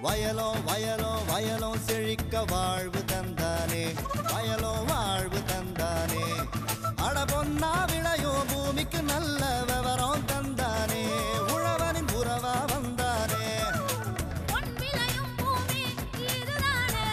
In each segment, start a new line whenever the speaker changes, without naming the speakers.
வயலோ வயலோ வயலோ செழிக்க வாழ்வு தந்தானே வயலோ வாழ்வு தந்தானே அட பொன்னா விளையோ பூமிக்கு நல்ல விவரம் தந்தானே உழவனின் உறவா வந்தானே
பொன் விளையும் பூமி இதுதானே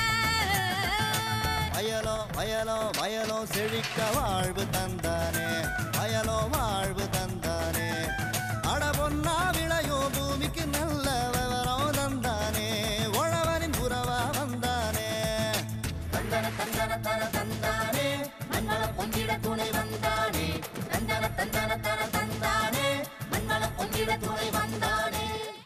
வயலோ வயலோ வயலோ செழிக்க வாழ்வு தந்தானே வயலோ வாழ்வு தந்தானே அட பொன்னா விளையோ பூமிக்கு நல்ல விவரம் தந்தானே உழவனின் உறவா வந்தானே
தந்தன தந்தன தன தந்தானே மண்வளம் பொங்கிட துணை வந்தானே தந்தன தந்தன தன தந்தானே மண்வளம் பொங்கிட துணை வந்தானே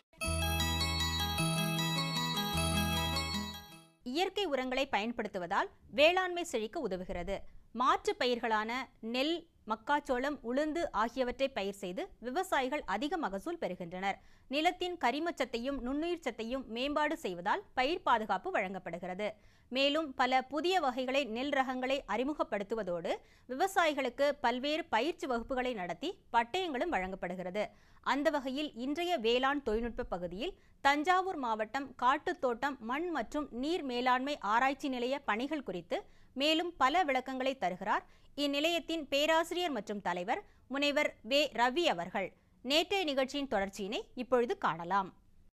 இயற்கை உரங்களை பயன்படுத்துவதால் வேளாண்மை செழிக்க உதவுகிறது மாற்று பயிர்களான நெல் மக்காச்சோளம் உளுந்து ஆகியவற்றை பயிர் செய்து விவசாயிகள் அதிக மகசூல் பெறுகின்றனர் நிலத்தின் கரிமச்சத்தையும் நுண்ணுயிர் சத்தையும் மேம்பாடு செய்வதால் பயிர் பாதுகாப்பு வழங்கப்படுகிறது மேலும் பல புதிய வகைகளை நெல் ரகங்களை அறிமுகப்படுத்துவதோடு விவசாயிகளுக்கு பல்வேறு பயிற்சி வகுப்புகளை நடத்தி பட்டயங்களும் வழங்கப்படுகிறது அந்த வகையில் இன்றைய வேளாண் தொழில்நுட்ப பகுதியில் தஞ்சாவூர் மாவட்டம் காட்டுத்தோட்டம் மண் மற்றும் நீர் மேலாண்மை ஆராய்ச்சி நிலைய பணிகள் குறித்து மேலும் பல விளக்கங்களை தருகிறார் இந்நிலையத்தின் பேராசிரியர் மற்றும் தலைவர் முனைவர் வே ரவி அவர்கள் நேற்றைய நிகழ்ச்சியின் தொடர்ச்சியினை இப்பொழுது காணலாம்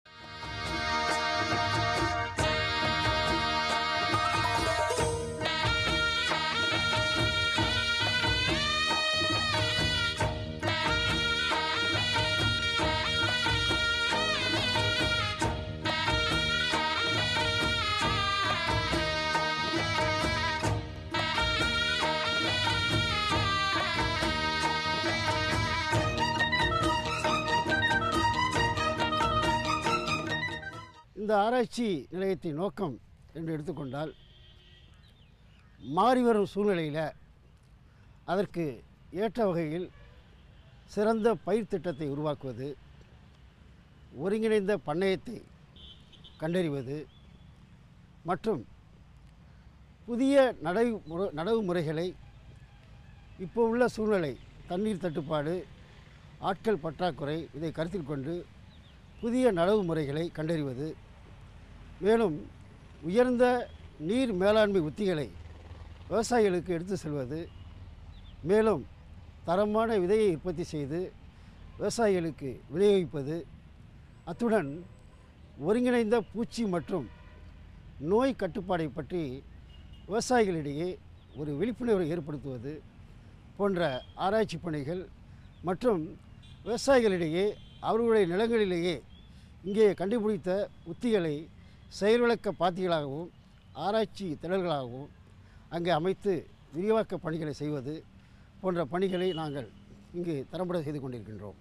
இந்த ஆராய்ச்சி நிலையத்தின் நோக்கம் என்று எடுத்துக்கொண்டால் மாறிவரும் சூழ்நிலையில் அதற்கு ஏற்ற வகையில் சிறந்த பயிர் திட்டத்தை உருவாக்குவது ஒருங்கிணைந்த பண்ணையத்தை கண்டறிவது மற்றும் புதிய நடைமுறை நடவு முறைகளை இப்போ உள்ள சூழ்நிலை தண்ணீர் தட்டுப்பாடு ஆட்கள் பற்றாக்குறை இதை கருத்தில் கொண்டு புதிய நடவு முறைகளை கண்டறிவது மேலும் உயர்ந்த நீர் மேலாண்மை உத்திகளை விவசாயிகளுக்கு எடுத்து செல்வது மேலும் தரமான விதையை உற்பத்தி செய்து விவசாயிகளுக்கு விநியோகிப்பது அத்துடன் ஒருங்கிணைந்த பூச்சி மற்றும் நோய் கட்டுப்பாடை பற்றி விவசாயிகளிடையே ஒரு விழிப்புணர்வை ஏற்படுத்துவது போன்ற ஆராய்ச்சி பணிகள் மற்றும் விவசாயிகளிடையே அவர்களுடைய நிலங்களிலேயே இங்கே கண்டுபிடித்த உத்திகளை செயல்விளக்க பாத்திகளாகவும் ஆராய்ச்சி திடல்களாகவும் அங்கே அமைத்து விரிவாக்க பணிகளை செய்வது போன்ற பணிகளை நாங்கள் இங்கு தரம்பட செய்து கொண்டிருக்கின்றோம்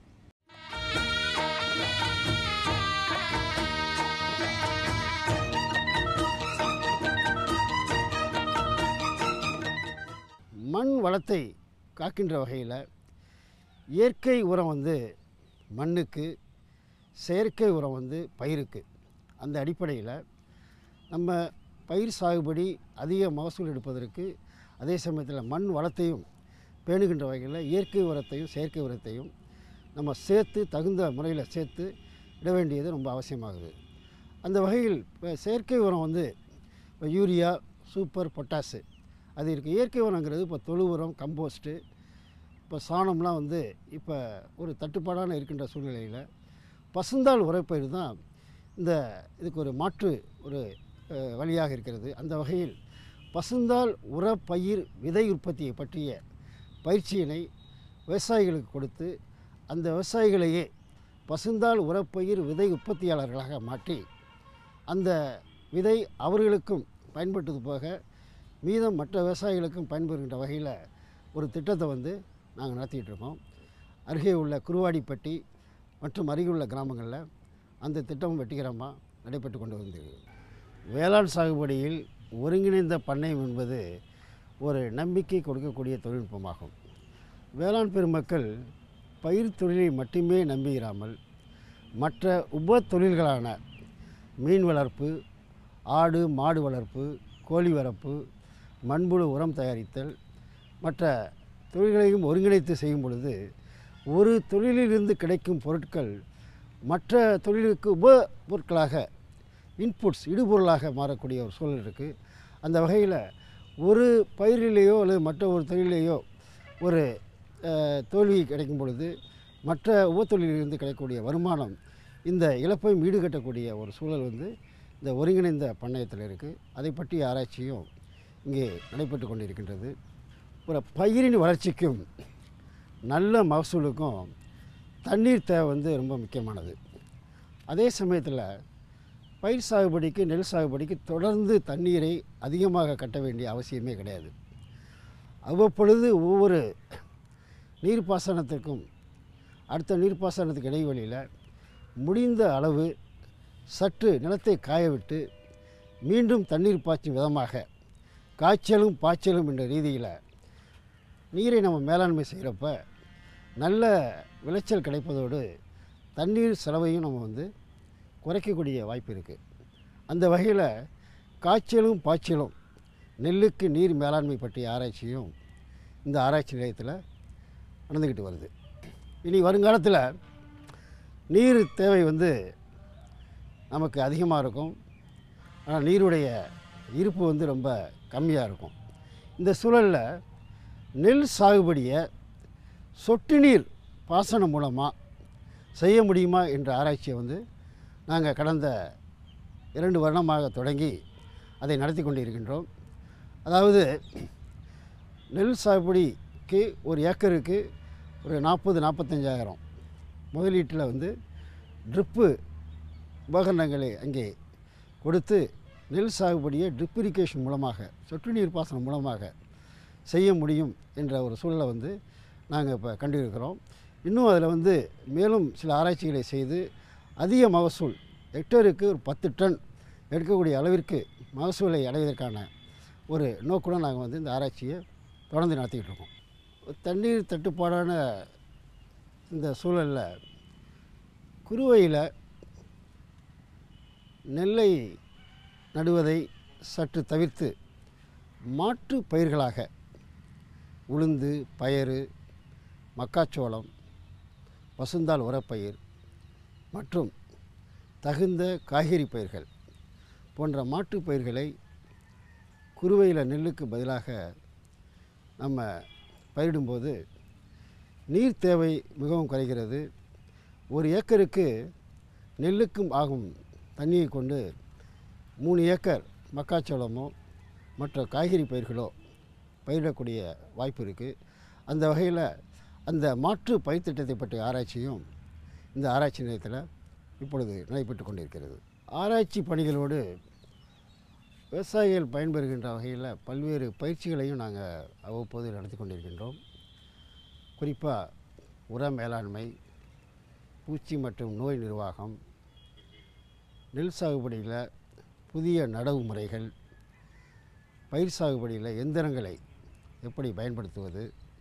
மண் வளத்தை காக்கின்ற வகையில் இயற்கை உரம் வந்து மண்ணுக்கு செயற்கை உரம் வந்து பயிருக்கு அந்த அடிப்படையில் நம்ம பயிர் சாகுபடி அதிக மகசூல் எடுப்பதற்கு அதே சமயத்தில் மண் வளத்தையும் பேணுகின்ற வகையில் இயற்கை உரத்தையும் செயற்கை உரத்தையும் நம்ம சேர்த்து தகுந்த முறையில் சேர்த்து இட வேண்டியது ரொம்ப அவசியமாகுது அந்த வகையில் இப்போ செயற்கை உரம் வந்து இப்போ யூரியா சூப்பர் பொட்டாசு அது இருக்குது இயற்கை உரங்கிறது இப்போ தொழு உரம் கம்போஸ்ட்டு இப்போ சாணம்லாம் வந்து இப்போ ஒரு தட்டுப்பாடான இருக்கின்ற சூழ்நிலையில் பசுந்தாள் உரைப்பயிர் தான் இந்த இதுக்கு ஒரு மாற்று ஒரு அஹ், வழியாக இருக்கிறது அந்த வகையில் பசுந்தாள் உரப்பயிர் விதை உற்பத்தியை பற்றிய பயிற்சியினை விவசாயிகளுக்கு கொடுத்து அந்த விவசாயிகளையே பசுந்தாள் உரப்பயிர் விதை உற்பத்தியாளர்களாக மாற்றி அந்த விதை அவர்களுக்கும் பயன்பட்டது போக மீதம் மற்ற விவசாயிகளுக்கும் பயன்பெறுகின்ற வகையில் ஒரு திட்டத்தை வந்து நாங்கள் நடத்திட்டு இருக்கோம் அருகே உள்ள குருவாடிப்பட்டி மற்றும் அருகிலுள்ள கிராமங்களில் அந்த திட்டம் வெற்றிகரமாக நடைபெற்று கொண்டு வந்தது வேளாண் சாகுபடியில் ஒருங்கிணைந்த பண்ணையம் என்பது ஒரு நம்பிக்கை கொடுக்கக்கூடிய தொழில்நுட்பமாகும் வேளாண் பெருமக்கள் பயிர் தொழிலை மட்டுமே நம்பியிராமல் மற்ற உப தொழில்களான மீன் வளர்ப்பு ஆடு மாடு வளர்ப்பு கோழி வளர்ப்பு மண்புழு உரம் தயாரித்தல் மற்ற தொழில்களையும் ஒருங்கிணைத்து செய்யும் பொழுது ஒரு தொழிலிலிருந்து கிடைக்கும் பொருட்கள் மற்ற தொழிலுக்கு உப பொருட்களாக இன்புட்ஸ் இடுபொருளாக மாறக்கூடிய ஒரு சூழல் இருக்குது அந்த வகையில் ஒரு பயிரிலேயோ அல்லது மற்ற ஒரு தொழிலையோ ஒரு அஹ், தோல்வி கிடைக்கும் பொழுது மற்ற உபத்தொழிலிருந்து கிடைக்கக்கூடிய வருமானம் இந்த இழப்பையும் ஈடுகட்டக்கூடிய ஒரு சூழல் வந்து இந்த ஒருங்கிணைந்த பண்ணையத்தில் இருக்குது அதை பற்றிய ஆராய்ச்சியும் இங்கே நடைபெற்று கொண்டிருக்கின்றது ஒரு பயிரின் வளர்ச்சிக்கும் நல்ல மகசூலுக்கும் தண்ணீர் தேவை வந்து ரொம்ப முக்கியமானது அதே சமயத்தில் பயிர் சாகுபடிக்கு நெல் சாகுபடிக்கு தொடர்ந்து தண்ணீரை அதிகமாக கட்ட வேண்டிய அவசியமே கிடையாது அவ்வப்பொழுது ஒவ்வொரு நீர்ப்பாசனத்துக்கும் அடுத்த நீர்ப்பாசனத்துக்கு இடைவெளியில் முடிந்த அளவு சற்று நிலத்தை காயவிட்டு மீண்டும் தண்ணீர் பாய்ச்சும் விதமாக காய்ச்சலும் பாய்ச்சலும் என்ற ரீதியில் நீரை நம்ம மேலாண்மை செய்கிறப்ப நல்ல விளைச்சல் கிடைப்பதோடு தண்ணீர் செலவையும் நம்ம வந்து குறைக்கக்கூடிய வாய்ப்பு இருக்குது அந்த வகையில் காய்ச்சலும் பாய்ச்சலும் நெல்லுக்கு நீர் மேலாண்மை பற்றிய ஆராய்ச்சியும் இந்த ஆராய்ச்சி நிலையத்தில் நடந்துக்கிட்டு வருது இனி வருங்காலத்தில் நீர் தேவை வந்து நமக்கு அதிகமாக இருக்கும் ஆனால் நீருடைய இருப்பு வந்து ரொம்ப கம்மியாக இருக்கும் இந்த சூழலில் நெல் சாகுபடியை சொட்டு நீர் பாசனம் மூலமாக செய்ய முடியுமா என்ற ஆராய்ச்சியை வந்து நாங்கள் கடந்த இரண்டு வருடமாக தொடங்கி அதை நடத்தி கொண்டு இருக்கின்றோம் அதாவது நெல் சாகுபடிக்கு ஒரு ஏக்கருக்கு ஒரு நாற்பது நாற்பத்தஞ்சாயிரம் முதலீட்டில் வந்து ட்ரிப்பு உபகரணங்களை அங்கே கொடுத்து நெல் சாகுபடியை ட்ரிப் இரிகேஷன் மூலமாக சொட்டு நீர் பாசனம் மூலமாக செய்ய முடியும் என்ற ஒரு சூழலை வந்து நாங்கள் இப்போ கண்டிருக்கிறோம் இன்னும் அதில் வந்து மேலும் சில ஆராய்ச்சிகளை செய்து அதிக மகசூல் ஹெக்டருக்கு ஒரு பத்து டன் எடுக்கக்கூடிய அளவிற்கு மகசூலை அடைவதற்கான ஒரு நோக்குடன் நாங்கள் வந்து இந்த ஆராய்ச்சியை தொடர்ந்து நடத்திக்கிட்டு இருக்கோம் தண்ணீர் தட்டுப்பாடான இந்த சூழலில் குறுவையில் நெல்லை நடுவதை சற்று தவிர்த்து மாற்று பயிர்களாக உளுந்து பயறு மக்காச்சோளம் பசுந்தாள் உரப்பயிர் மற்றும் தகுந்த காய்கறி பயிர்கள் போன்ற மாற்றுப் பயிர்களை குறுவையில் நெல்லுக்கு பதிலாக நம்ம பயிரிடும்போது நீர் தேவை மிகவும் குறைகிறது ஒரு ஏக்கருக்கு நெல்லுக்கும் ஆகும் தண்ணியை கொண்டு மூணு ஏக்கர் மக்காச்சோளமோ மற்ற காய்கறி பயிர்களோ பயிரிடக்கூடிய வாய்ப்பு இருக்குது அந்த வகையில் அந்த மாற்று பயிர் திட்டத்தை பற்றிய ஆராய்ச்சியும் இந்த ஆராய்ச்சி நிலையத்தில் இப்பொழுது நடைபெற்று கொண்டிருக்கிறது ஆராய்ச்சி பணிகளோடு விவசாயிகள் பயன்பெறுகின்ற வகையில் பல்வேறு பயிற்சிகளையும் நாங்கள் அவ்வப்போது நடத்தி கொண்டிருக்கின்றோம் குறிப்பாக உர மேலாண்மை பூச்சி மற்றும் நோய் நிர்வாகம் நெல் சாகுபடியில் புதிய நடவு முறைகள் பயிர் சாகுபடியில் எந்திரங்களை எப்படி பயன்படுத்துவது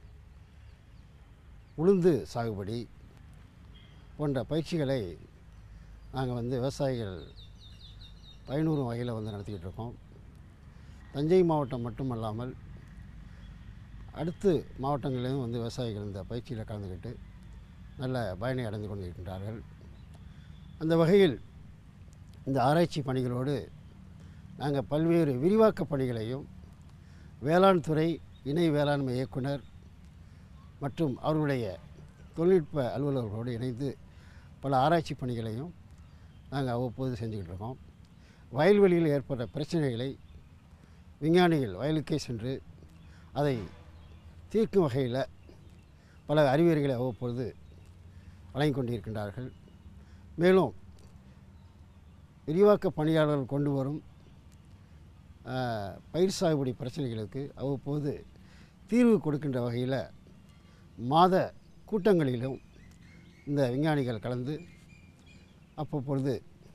உளுந்து சாகுபடி போன்ற பயிற்சிகளை நாங்கள் வந்து விவசாயிகள் பயனுறும் வகையில் வந்து நடத்திக்கிட்டு இருக்கோம் தஞ்சை மாவட்டம் மட்டுமல்லாமல் அடுத்து மாவட்டங்களிலும் வந்து விவசாயிகள் இந்த பயிற்சியில் கலந்துக்கிட்டு நல்ல பயனை அடைந்து கொண்டிருக்கின்றார்கள் அந்த வகையில் இந்த ஆராய்ச்சி பணிகளோடு நாங்கள் பல்வேறு விரிவாக்க பணிகளையும் வேளாண் துறை இணை வேளாண்மை இயக்குனர் மற்றும் அவர்களுடைய தொழில்நுட்ப அலுவலர்களோடு இணைந்து பல ஆராய்ச்சி பணிகளையும் நாங்கள் அவ்வப்போது செஞ்சுக்கிட்டு இருக்கோம் வயல்வெளியில் ஏற்பட்ட பிரச்சனைகளை விஞ்ஞானிகள் வயலுக்கே சென்று அதை தீர்க்கும் வகையில் பல அறிவியல்களை அவ்வப்பொழுது வழங்கிக் கொண்டிருக்கின்றார்கள் மேலும் விரிவாக்க பணியாளர்கள் கொண்டு வரும் ஆஹ், பயிர் சாகுபடி பிரச்சனைகளுக்கு அவ்வப்போது தீர்வு கொடுக்கின்ற வகையில் மாத கூட்டங்களிலும் இந்த விஞ்ஞானிகள் கலந்து அப்பப்பொழுது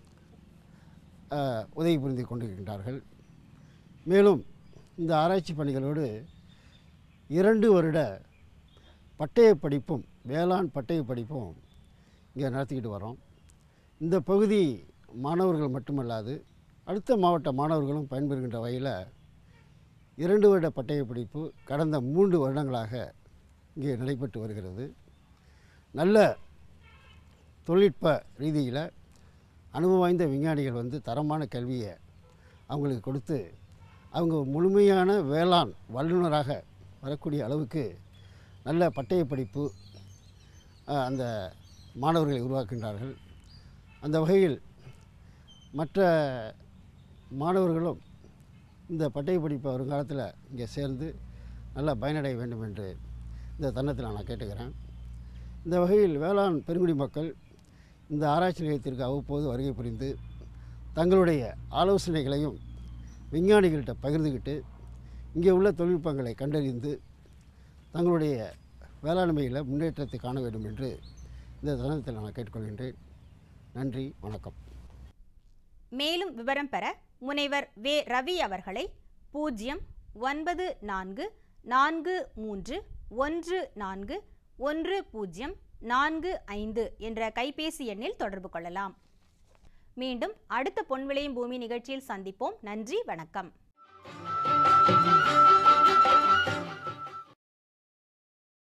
ஆஹ், உதவி புரிந்து கொண்டிருக்கின்றார்கள் மேலும் இந்த ஆராய்ச்சி பணிகளோடு இரண்டு வருட பட்டய படிப்பும் வேளாண் பட்டய படிப்பும் இங்கே நடத்திக்கிட்டு வரோம் இந்த பகுதி மாணவர்கள் மட்டுமல்லாது அடுத்த மாவட்ட மாணவர்களும் பயன்பெறுகின்ற வகையில் இரண்டு வருட பட்டய படிப்பு கடந்த மூன்று வருடங்களாக இங்கே நடைபெற்று வருகிறது நல்ல தொழில்நுட்ப ரீதியில் அனுபவம் வாய்ந்த விஞ்ஞானிகள் வந்து தரமான கல்வியை அவங்களுக்கு கொடுத்து அவங்க முழுமையான வேளாண் வல்லுநராக வரக்கூடிய அளவுக்கு நல்ல பட்டய படிப்பு அஹ், அந்த மாணவர்களை உருவாக்குகின்றார்கள் அந்த வகையில் மற்ற மாணவர்களும் இந்த பட்டய படிப்பை வருங்காலத்தில் இங்கே சேர்ந்து நல்லா பயனடைய வேண்டும் என்று இந்த தருணத்தில் நான் கேட்டுக்கிறேன் இந்த வகையில் வேளாண் பெருங்குடி மக்கள் இந்த ஆராய்ச்சி நிலையத்திற்கு அவ்வப்போது வருகை புரிந்து தங்களுடைய ஆலோசனைகளையும் விஞ்ஞானிகள்கிட்ட பகிர்ந்துக்கிட்டு இங்கே உள்ள தொழில்நுட்பங்களை கண்டறிந்து தங்களுடைய வேளாண்மையில் முன்னேற்றத்தை காண வேண்டும் என்று இந்த தருணத்தில் நான் கேட்டுக்கொள்கின்றேன் நன்றி வணக்கம்
மேலும் விவரம் பெற முனைவர் வே ரவி அவர்களை பூஜ்ஜியம் ஒன்பது நான்கு நான்கு மூன்று ஒன்று நான்கு ஒன்று பூஜ்ஜியம் நான்கு ஐந்து என்ற கைபேசி எண்ணில் தொடர்பு கொள்ளலாம் மீண்டும் அடுத்த பொன் விளையும் பூமி நிகழ்ச்சியில் சந்திப்போம் நன்றி வணக்கம்